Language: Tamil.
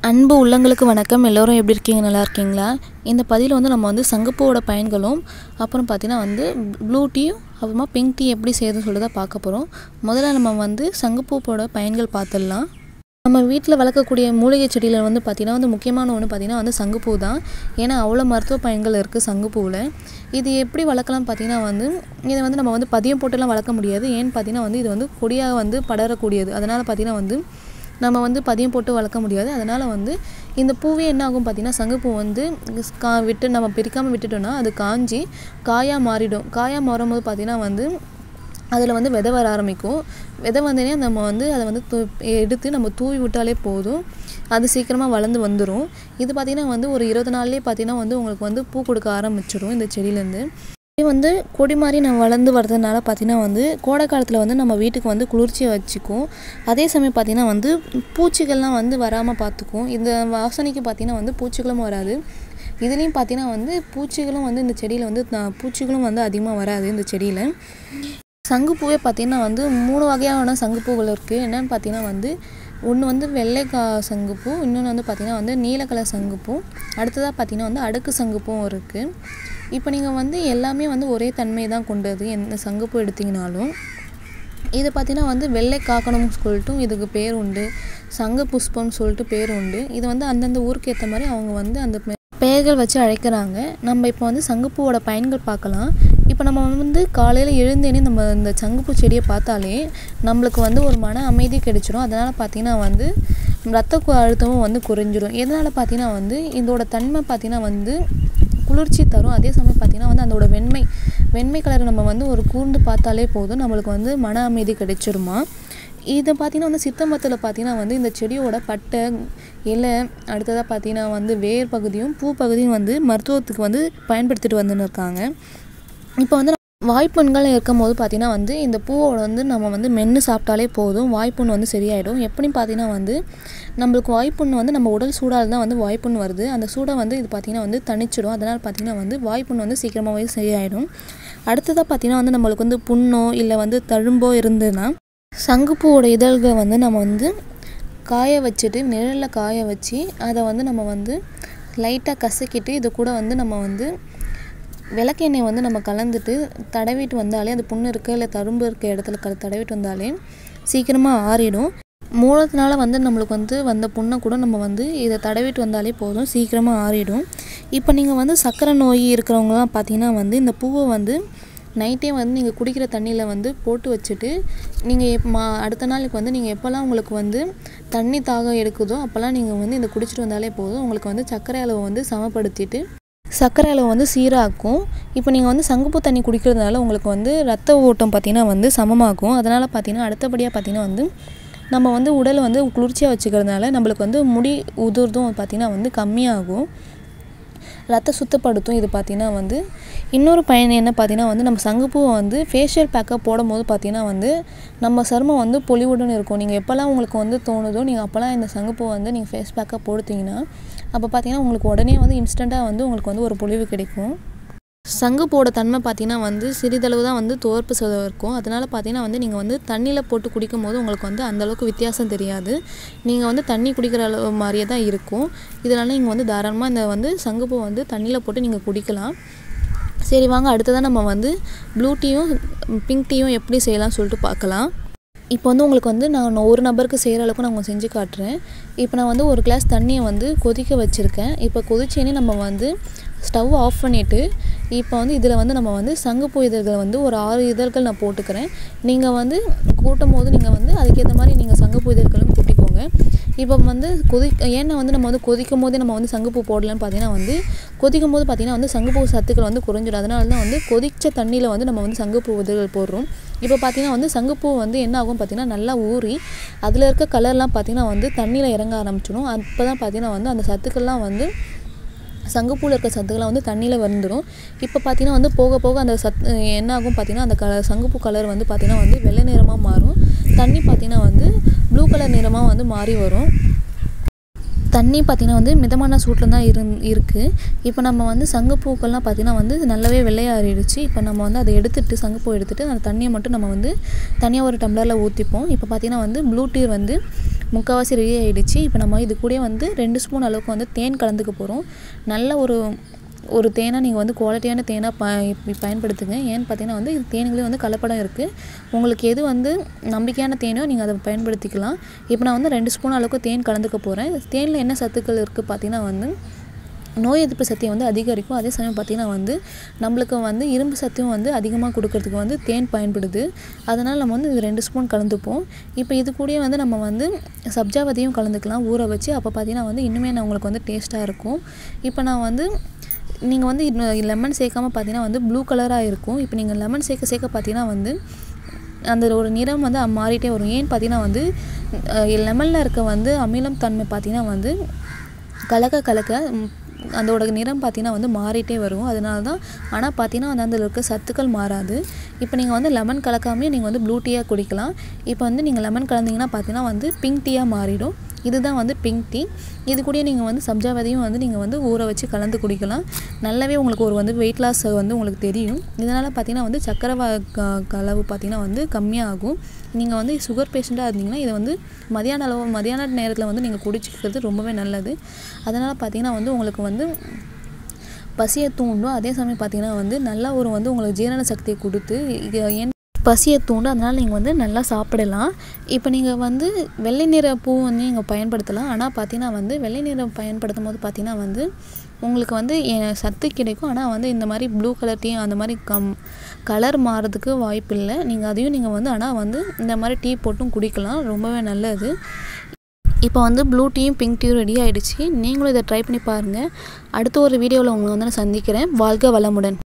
அன்பு உள்ளங்களுக்கு வணக்கம் எல்லோரும் எப்படி இருக்கீங்க நல்லா இருக்கீங்களா இந்த பதிவில் வந்து நம்ம வந்து சங்குப்பூவோட பயன்களும் அப்புறம் பார்த்தீங்கன்னா வந்து ப்ளூ டீயும் அப்புறமா பிங்க் டீ எப்படி செய்யறதுன்னு சொல்லி தான் பார்க்க போகிறோம் முதல்ல நம்ம வந்து சங்குப்பூவோட பயன்கள் பார்த்துடலாம் நம்ம வீட்டில் வளர்க்கக்கூடிய மூலிகை செடியில் வந்து பார்த்திங்கன்னா வந்து முக்கியமான ஒன்று பார்த்திங்கன்னா வந்து சங்குப்பூ தான் ஏன்னா அவ்வளோ மருத்துவ பயன்கள் இருக்குது சங்குப்பூவில் இது எப்படி வளர்க்கலாம் பார்த்திங்கன்னா வந்து இதை வந்து நம்ம வந்து பதியம் போட்டுலாம் வளர்க்க முடியாது ஏன்னு பார்த்திங்கன்னா வந்து இது வந்து கொடியாக வந்து படரக்கூடியது அதனால் பார்த்திங்கன்னா வந்து நம்ம வந்து பதியம் போட்டு வளர்க்க முடியாது அதனால் வந்து இந்த பூவே என்ன ஆகும் பார்த்திங்கன்னா சங்குப்பூ வந்து கா விட்டு நம்ம பிரிக்காமல் விட்டுட்டோம்னா அது காஞ்சி காயாக மாறிடும் காயாக மாறும்போது பார்த்திங்கன்னா வந்து அதில் வந்து விதை வர ஆரம்பிக்கும் விதை வந்தோடனே நம்ம வந்து அதை வந்து தூ எடுத்து நம்ம தூவி விட்டாலே போதும் அது சீக்கிரமாக வளர்ந்து வந்துடும் இது பார்த்திங்கன்னா வந்து ஒரு இருபது நாள்லேயே பார்த்திங்கன்னா வந்து உங்களுக்கு வந்து பூ கொடுக்க ஆரம்பிச்சிடும் இந்த செடியிலேருந்து இது வந்து கொடி மாதிரி நம்ம வளர்ந்து வர்றதுனால பார்த்திங்கன்னா வந்து கோடை காலத்தில் வந்து நம்ம வீட்டுக்கு வந்து குளிர்ச்சியை வச்சுக்கும் அதே சமயம் பார்த்திங்கன்னா வந்து பூச்சிகள்லாம் வந்து வராமல் பார்த்துக்கும் இந்த வாசனைக்கு பார்த்திங்கன்னா வந்து பூச்சிகளும் வராது இதுலேயும் பார்த்திங்கன்னா வந்து பூச்சிகளும் வந்து இந்த செடியில் வந்து த- பூச்சிகளும் வந்து அதிகமாக வராது இந்த செடியில் சங்குப்பூவே பார்த்திங்கன்னா வந்து மூணு வகையான சங்குப்பூகள் இருக்குது என்னென்னு பார்த்தீங்கன்னா வந்து ஒன்று வந்து வெள்ளை கா சங்குப்பூ இன்னொன்று வந்து பார்த்திங்கன்னா வந்து நீல கலர் சங்குப்பூ அடுத்ததாக பார்த்திங்கன்னா வந்து அடுக்கு சங்குப்பூவும் இருக்குது இப்போ நீங்கள் வந்து எல்லாமே வந்து ஒரே தன்மை தான் கொண்டது எந்த சங்குப்பூ எடுத்திங்கனாலும் இது பார்த்தீங்கன்னா வந்து வெள்ளை காக்கணும்னு சொல்லிட்டும் இதுக்கு பேர் உண்டு சங்கு புஷ்பம்னு சொல்லிட்டு பேர் உண்டு இது வந்து அந்தந்த ஊருக்கு ஏற்ற மாதிரி அவங்க வந்து அந்த பெ- பெயர்கள் வச்சு அழைக்கிறாங்க நம்ம இப்போ வந்து சங்குப்பூவோட பயன்கள் பார்க்கலாம் இப்போ நம்ம வந்து காலையில் எழுந்தேனே நம்ம இந்த சங்குப்பூ செடியை பார்த்தாலே நம்மளுக்கு வந்து ஒரு மன அமைதி கிடைச்சிரும் அதனால் பார்த்தீங்கன்னா வந்து ரத்த கு- அழுத்தமும் வந்து குறைஞ்சிரும் எதனால் பார்த்தீங்கன்னா வந்து இதோட தன்மை பார்த்தீங்கன்னா வந்து குளிர்ச்சி தரும் அதே சமயம் பார்த்திங்கன்னா வந்து அதோட வெண்மை வெண்மை கலர் நம்ம வந்து ஒரு கூர்ந்து பார்த்தாலே போதும் நம்மளுக்கு வந்து மன அமைதி கிடைச்சிருமா இதை பார்த்திங்கன்னா வந்து சித்தம்பத்தில் பார்த்திங்கன்னா வந்து இந்த செடியோட பட்டை இலை அடுத்ததாக பார்த்திங்கன்னா வந்து வேர் பகுதியும் பூ பகுதியும் வந்து மருத்துவத்துக்கு வந்து பயன்படுத்திட்டு வந்துன்னு இருக்காங்க இப்போ வந்து வாய்ப்புண்கள் இருக்கும் போது பார்த்திங்கன்னா வந்து இந்த பூவோட வந்து நம்ம வந்து மென்று சாப்பிட்டாலே போதும் வாய்ப்புண் வந்து சரியாயிடும் எப்படின்னு பார்த்தீங்கன்னா வந்து நம்மளுக்கு வாய்ப்புண் வந்து நம்ம உடல் சூடால் தான் வந்து வாய்ப்புண் வருது அந்த சூடை வந்து இது பார்த்திங்கன்னா வந்து தணிச்சிடும் அதனால் பார்த்திங்கன்னா வந்து வாய்ப்புண் வந்து சீக்கிரமாகவே சரியாயிடும் அடுத்ததாக பார்த்திங்கன்னா வந்து நம்மளுக்கு வந்து புண்ணோ இல்லை வந்து தழும்போ இருந்ததுன்னா சங்குப்பூவோட இதழ்களை வந்து நம்ம வந்து காய வச்சுட்டு நிழலில் காய வச்சு அதை வந்து நம்ம வந்து லைட்டாக கசக்கிட்டு இது கூட வந்து நம்ம வந்து விளக்கெண்ணெய் வந்து நம்ம கலந்துட்டு தடவிட்டு வந்தாலே அந்த புண்ணு இருக்க இல்லை தழும்பு இருக்க இடத்துல க தடவிட்டு வந்தாலே சீக்கிரமாக ஆறிடும் மூலத்தினால வந்து நம்மளுக்கு வந்து வந்த புண்ணை கூட நம்ம வந்து இதை தடவிட்டு வந்தாலே போதும் சீக்கிரமாக ஆறிடும் இப்போ நீங்கள் வந்து சர்க்கரை நோய் இருக்கிறவங்கலாம் பார்த்தீங்கன்னா வந்து இந்த பூவை வந்து நைட்டே வந்து நீங்கள் குடிக்கிற தண்ணியில் வந்து போட்டு வச்சுட்டு நீங்கள் எப் மா அடுத்த நாளுக்கு வந்து நீங்கள் எப்போல்லாம் உங்களுக்கு வந்து தண்ணி தாகம் எடுக்குதோ அப்போல்லாம் நீங்கள் வந்து இதை குடிச்சிட்டு வந்தாலே போதும் உங்களுக்கு வந்து சர்க்கரை அளவு வந்து சமப்படுத்திட்டு சர்க்கரை அளவு வந்து சீராக்கும் இப்போ நீங்கள் வந்து சங்குப்பூ தண்ணி குடிக்கிறதுனால உங்களுக்கு வந்து ரத்த ஓட்டம் பார்த்திங்கன்னா வந்து சமமாகும் அதனால் பார்த்தீங்கன்னா அடுத்தபடியாக பார்த்தீங்கன்னா வந்து நம்ம வந்து உடலை வந்து குளிர்ச்சியாக வச்சுக்கிறதுனால நம்மளுக்கு வந்து முடி உதிர்தும் பார்த்திங்கன்னா வந்து கம்மியாகும் ரத்த சுத்தப்படுத்தும் இது பார்த்திங்கன்னா வந்து இன்னொரு பயன் என்ன பார்த்தீங்கன்னா வந்து நம்ம சங்குப்பூவை வந்து ஃபேஷியல் பேக்காக போடும் போது பார்த்தீங்கன்னா வந்து நம்ம சருமம் வந்து பொலிவுடன் இருக்கும் நீங்கள் எப்போல்லாம் உங்களுக்கு வந்து தோணுதோ நீங்கள் அப்போல்லாம் இந்த சங்குப்பூவை வந்து நீங்கள் ஃபேஸ் பேக்காக போடுத்தீங்கன்னா அப்போ பார்த்தீங்கன்னா உங்களுக்கு உடனே வந்து இன்ஸ்டண்ட்டாக வந்து உங்களுக்கு வந்து ஒரு பொலிவு கிடைக்கும் சங்குப்பூவோட தன்மை பார்த்தீங்கன்னா வந்து சிறிதளவு தான் வந்து துவர்ப்பு சதம் இருக்கும் அதனால் பார்த்தீங்கன்னா வந்து நீங்கள் வந்து தண்ணியில் போட்டு குடிக்கும் போது உங்களுக்கு வந்து அந்த அளவுக்கு வித்தியாசம் தெரியாது நீங்கள் வந்து தண்ணி குடிக்கிற அளவு மாதிரியே தான் இருக்கும் இதனால் நீங்கள் வந்து தாராளமாக இந்த வந்து சங்குப்பூ வந்து தண்ணியில் போட்டு நீங்கள் குடிக்கலாம் சரி வாங்க அடுத்ததான் நம்ம வந்து ப்ளூ டீயும் பிங்க் டீயும் எப்படி செய்யலாம்னு சொல்லிட்டு பார்க்கலாம் இப்போ வந்து உங்களுக்கு வந்து நான் ஒரு நபருக்கு செய்கிற அளவுக்கு நான் உங்களுக்கு செஞ்சு காட்டுறேன் இப்போ நான் வந்து ஒரு கிளாஸ் தண்ணியை வந்து கொதிக்க வச்சுருக்கேன் இப்போ கொதிச்சேனே நம்ம வந்து ஸ்டவ் ஆஃப் பண்ணிவிட்டு இப்போ வந்து இதில் வந்து நம்ம வந்து சங்குப்பூ இதழ்களை வந்து ஒரு ஆறு இதழ்கள் நான் போட்டுக்கிறேன் நீங்கள் வந்து கூட்டும் போது நீங்கள் வந்து அதுக்கேற்ற மாதிரி நீங்கள் சங்குப்பூ இதழ்களும் கூட்டிக்கோங்க இப்போ வந்து கொதி ஏன்னா வந்து நம்ம வந்து கொதிக்கும் போதே நம்ம வந்து சங்குப்பூ போடலன்னு பார்த்தீங்கன்னா வந்து கொதிக்கும் போது பார்த்தீங்கன்னா வந்து சங்குப்பூ சத்துக்கள் வந்து குறைஞ்சிடும் அதனால தான் வந்து கொதிச்ச தண்ணியில் வந்து நம்ம வந்து சங்குப்பூ இதழ்கள் போடுறோம் இப்போ பார்த்தீங்கன்னா வந்து சங்குப்பூ வந்து என்ன ஆகும் பார்த்தீங்கன்னா நல்லா ஊறி அதில் இருக்க கலர்லாம் பார்த்தீங்கன்னா வந்து தண்ணியில் இறங்க ஆரம்பிச்சிடும் அப்போ தான் பார்த்தீங்கன்னா வந்து அந்த சத்துக்கள்லாம் வந்து சங்குப்பூவில் இருக்க சத்துக்கள்லாம் வந்து தண்ணியில் வந்துடும் இப்போ பார்த்தீங்கன்னா வந்து போக போக அந்த சத் என்ன ஆகும் பார்த்தீங்கன்னா அந்த கலர் சங்குப்பூ கலர் வந்து பார்த்தீங்கன்னா வந்து வெள்ளை நிறமாக மாறும் தண்ணி பார்த்தீங்கன்னா வந்து ப்ளூ கலர் நிறமாக வந்து மாறி வரும் தண்ணி பார்த்திங்கன்னா வந்து மிதமான சூட்டில் தான் இருந் இருக்குது இப்போ நம்ம வந்து சங்குப்பூக்கள்லாம் பார்த்திங்கன்னா வந்து நல்லாவே வெள்ளையாறிடுச்சு இப்போ நம்ம வந்து அதை எடுத்துட்டு சங்குப்பூ எடுத்துட்டு அந்த தண்ணியை மட்டும் நம்ம வந்து தனியாக ஒரு டம்ளரில் ஊற்றிப்போம் இப்போ பார்த்திங்கன்னா வந்து ப்ளூ டீ வந்து முக்கால்வாசி ரெடி ஆகிடுச்சு இப்போ நம்ம இது கூட வந்து ரெண்டு ஸ்பூன் அளவுக்கு வந்து தேன் கலந்துக்க போகிறோம் நல்ல ஒரு ஒரு தேனாக நீங்கள் வந்து குவாலிட்டியான தேனாக ப பயன்படுத்துங்க ஏன்னு பார்த்தீங்கன்னா வந்து இது தேனுங்களே வந்து கலப்படம் இருக்குது உங்களுக்கு எது வந்து நம்பிக்கையான தேனோ நீங்கள் அதை பயன்படுத்திக்கலாம் இப்போ நான் வந்து ரெண்டு ஸ்பூன் அளவுக்கு தேன் கலந்துக்க போகிறேன் தேனில் என்ன சத்துக்கள் இருக்குது பார்த்தீங்கன்னா வந்து நோய் எதிர்ப்பு சக்தியை வந்து அதிகரிக்கும் அதே சமயம் பார்த்திங்கன்னா வந்து நம்மளுக்கு வந்து இரும்பு சத்தையும் வந்து அதிகமாக கொடுக்கறதுக்கு வந்து தேன் பயன்படுது அதனால் நம்ம வந்து இது ரெண்டு ஸ்பூன் கலந்துப்போம் இப்போ இது கூடயே வந்து நம்ம வந்து சப்ஜாவதியும் கலந்துக்கலாம் ஊற வச்சு அப்போ பார்த்திங்கன்னா வந்து இன்னுமே நான் உங்களுக்கு வந்து டேஸ்ட்டாக இருக்கும் இப்போ நான் வந்து நீங்கள் வந்து லெமன் சேர்க்காம பார்த்தீங்கன்னா வந்து ப்ளூ கலராக இருக்கும் இப்போ நீங்கள் லெமன் சேர்க்க சேர்க்க பார்த்தீங்கன்னா வந்து அந்த ஒரு நிறம் வந்து மாறிட்டே வரும் ஏன்னு பார்த்தீங்கன்னா வந்து லெமனில் இருக்க வந்து அமிலம் தன்மை பார்த்தீங்கன்னா வந்து கலக்க கலக்க அதோட நிறம் பார்த்தீங்கன்னா வந்து மாறிட்டே வரும் அதனால தான் ஆனால் பார்த்தீங்கன்னா வந்து அதில் இருக்க சத்துக்கள் மாறாது இப்போ நீங்கள் வந்து லெமன் கலக்காமே நீங்கள் வந்து ப்ளூ டீயாக குடிக்கலாம் இப்போ வந்து நீங்கள் லெமன் கலந்தீங்கன்னா பார்த்தீங்கன்னா வந்து பிங்க் டீயாக மாறிடும் இதுதான் வந்து பிங்க் டீ இது கூட நீங்கள் வந்து சப்ஜாவதியும் வந்து நீங்கள் வந்து ஊற வச்சு கலந்து குடிக்கலாம் நல்லாவே உங்களுக்கு ஒரு வந்து வெயிட் லாஸ் வந்து உங்களுக்கு தெரியும் இதனால் பார்த்தீங்கன்னா வந்து சக்கரை அளவு பார்த்தீங்கன்னா வந்து கம்மியாகும் நீங்கள் வந்து சுகர் பேஷண்ட்டாக இருந்தீங்கன்னா இதை வந்து மதியான அளவு மதியான நேரத்தில் வந்து நீங்கள் குடிச்சிக்கிறது ரொம்பவே நல்லது அதனால் பார்த்தீங்கன்னா வந்து உங்களுக்கு வந்து பசியை தூண்டும் அதே சமயம் பார்த்தீங்கன்னா வந்து நல்லா ஒரு வந்து உங்களுக்கு ஜீரண சக்தியை கொடுத்து ஏன் பசியை தூண்டும் அதனால் நீங்கள் வந்து நல்லா சாப்பிடலாம் இப்போ நீங்கள் வந்து வெள்ளை நிற பூ வந்து நீங்கள் பயன்படுத்தலாம் ஆனால் பார்த்தீங்கன்னா வந்து வெள்ளை நிறம் பயன்படுத்தும் போது பார்த்தீங்கன்னா வந்து உங்களுக்கு வந்து சத்து கிடைக்கும் ஆனால் வந்து இந்த மாதிரி ப்ளூ கலர் டீ அந்த மாதிரி கம் கலர் மாறதுக்கு வாய்ப்பு இல்லை நீங்கள் அதையும் நீங்கள் வந்து ஆனால் வந்து இந்த மாதிரி டீ போட்டும் குடிக்கலாம் ரொம்பவே நல்லது இப்போ வந்து ப்ளூ டீயும் பிங்க் டீயும் ரெடி ஆகிடுச்சு நீங்களும் இதை ட்ரை பண்ணி பாருங்கள் அடுத்த ஒரு வீடியோவில் உங்களை வந்து நான் சந்திக்கிறேன் வாழ்க வளமுடன்